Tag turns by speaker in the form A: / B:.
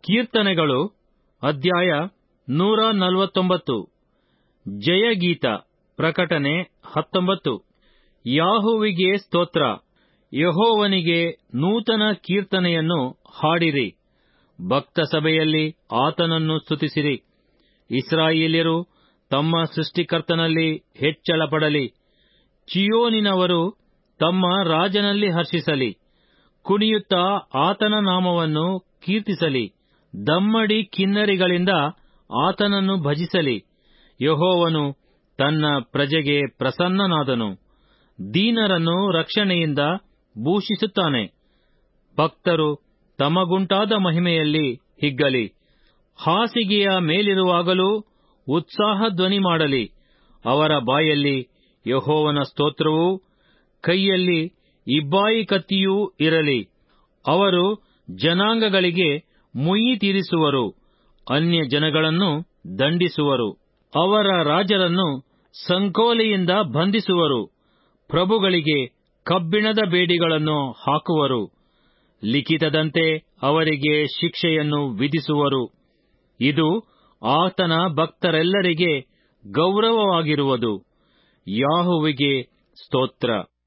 A: ಕೀರ್ತನೆಗಳು ಅಧ್ಯಾಯ ನೂರ ನಲವತ್ತೊಂಬತ್ತು ಜಯಗೀತ ಪ್ರಕಟಣೆ ಹತ್ತೊಂಬತ್ತು ಯಾಹುವಿಗೆ ಸ್ತೋತ್ರ ಯಹೋವನಿಗೆ ನೂತನ ಕೀರ್ತನೆಯನ್ನು ಹಾಡಿರಿ ಭಕ್ತ ಸಭೆಯಲ್ಲಿ ಆತನನ್ನು ಸ್ತುತಿಸಿರಿ ಇಸ್ರಾಯೇಲ್ಯರು ತಮ್ಮ ಸೃಷ್ಟಿಕರ್ತನಲ್ಲಿ ಹೆಚ್ಚಳ ಪಡಲಿ ಚಿಯೋನಿನವರು ತಮ್ಮ ರಾಜನಲ್ಲಿ ಹರ್ಷಿಸಲಿ ಕುಣಿಯುತ್ತಾ ಆತನ ನಾಮವನ್ನು ಕೀರ್ತಿಸಲಿ ದಮ್ಮಡಿ ಕಿನ್ನರಿಗಳಿಂದ ಆತನನ್ನು ಭಜಿಸಲಿ ಯಹೋವನು ತನ್ನ ಪ್ರಜೆಗೆ ಪ್ರಸನ್ನನಾದನು ದೀನರನ್ನು ರಕ್ಷಣೆಯಿಂದ ಭೂಷಿಸುತ್ತಾನೆ ಭಕ್ತರು ತಮಗುಂಟಾದ ಮಹಿಮೆಯಲ್ಲಿ ಹಿಗ್ಗಲಿ ಹಾಸಿಗೆಯ ಮೇಲಿರುವಾಗಲೂ ಉತ್ಸಾಹ ಧ್ವನಿ ಮಾಡಲಿ ಅವರ ಬಾಯಲ್ಲಿ ಯಹೋವನ ಸ್ತೋತ್ರವೂ ಕೈಯಲ್ಲಿ ಇಬ್ಬಾಯಿ ಕತ್ತಿಯೂ ಇರಲಿ ಅವರು ಜನಾಂಗಗಳಿಗೆ ಮುಯ್ಯಿ ತೀರಿಸುವರು ಅನ್ಯ ಜನಗಳನ್ನು ದಂಡಿಸುವರು ಅವರ ರಾಜರನ್ನು ಸಂಕೋಲೆಯಿಂದ ಬಂಧಿಸುವರು ಪ್ರಭುಗಳಿಗೆ ಕಬ್ಬಿಣದ ಬೇಡಿಗಳನ್ನು ಹಾಕುವರು ಲಿಖಿತದಂತೆ ಅವರಿಗೆ ಶಿಕ್ಷೆಯನ್ನು ವಿಧಿಸುವರು ಇದು ಆತನ ಭಕ್ತರೆಲ್ಲರಿಗೆ ಗೌರವವಾಗಿರುವುದು ಯಾಹುವಿಗೆ ಸ್ತೋತ್ರ